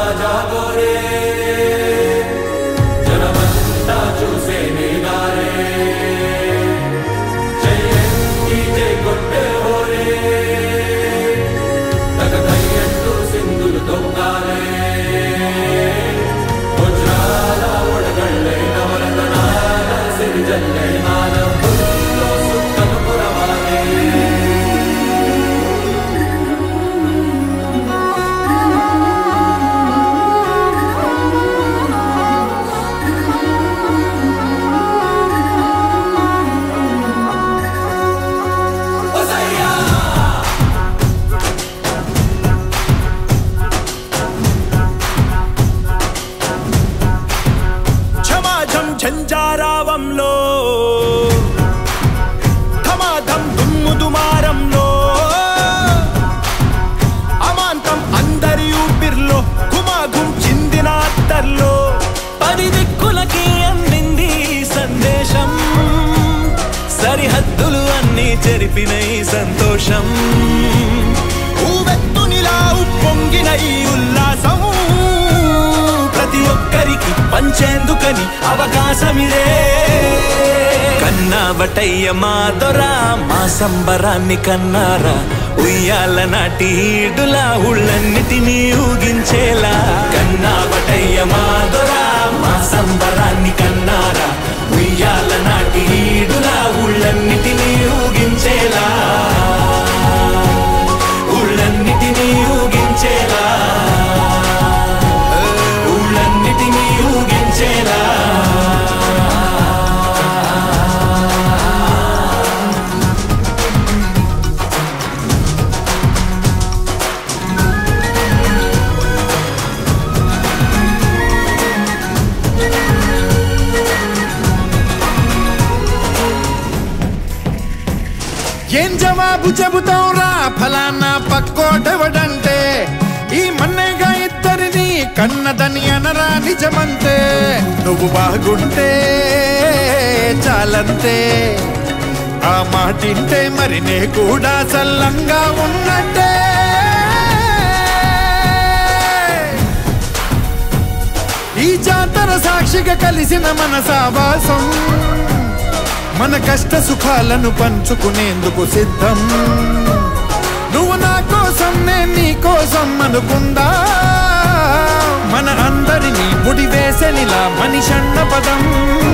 జాగోరే జనమంతా చూసే నేగారే జయంతి జై కొట్టే హోరే తగదయ్యంటూ సింధులు తొక్కాలే వజ్రాల ఒడగళ్ళై నవరతనాల సిరిజల్లై మానవుల్లో సుక్కను పురవాలే క్షమాజం ఝంజారావంలో ధమాధం దుమ్ము దుమారంలో అమాంతం అందరి ఊపిర్లో గుమాగుం చిందిన అత్తర్లో పది దిక్కులకి అందింది ఈ సందేశం సరిహద్దులు అన్నీ చెరిపిన ఈ సంతోషం ఊవెత్తునిలా ఉప్పొంగిన ఈ ఉల్లాసం ప్రతి ఒక్కరికి పంచేందుకని అవకాశమిదే కన్నావటయ్య మా దొర మా సంబరాన్ని కన్నారా ఉయ్యాల నాటి ఈడులా ఉళ్ళన్నిటినీ ఊగించేలా కన్నావటయ్య మా దొర మా సంబరాన్ని కన్నారా ఉయ్యాల నాటి ఈడులా ఉళ్ళన్నిటినీ ఊగించేలా ఉళ్ళన్నిటినీ ఊగించేలా ఊళ్ళన్నిటినీ ఊగించేలా ఏం జవాబు చెబుతావు రా ఫలానా పక్కోటెవడంటే ఈ మన్నెగా ఇద్దరిని కన్నదని అనరా నిజమంతే నువ్వు బాగుంటే చాలంతే ఆ మాటింటే మరి నే కూడా చల్లంగా ఉన్నట్టే ఈ జాతర సాక్షిగా కలిసిన మన సావాసం మన కష్ట సుఖాలను పంచుకునేందుకు సిద్ధం నువ్వు నా కోసం నేను నీ కోసం అనుకుందా మన అందరినీ ముడి వేసనిలా మనిషన్న పదం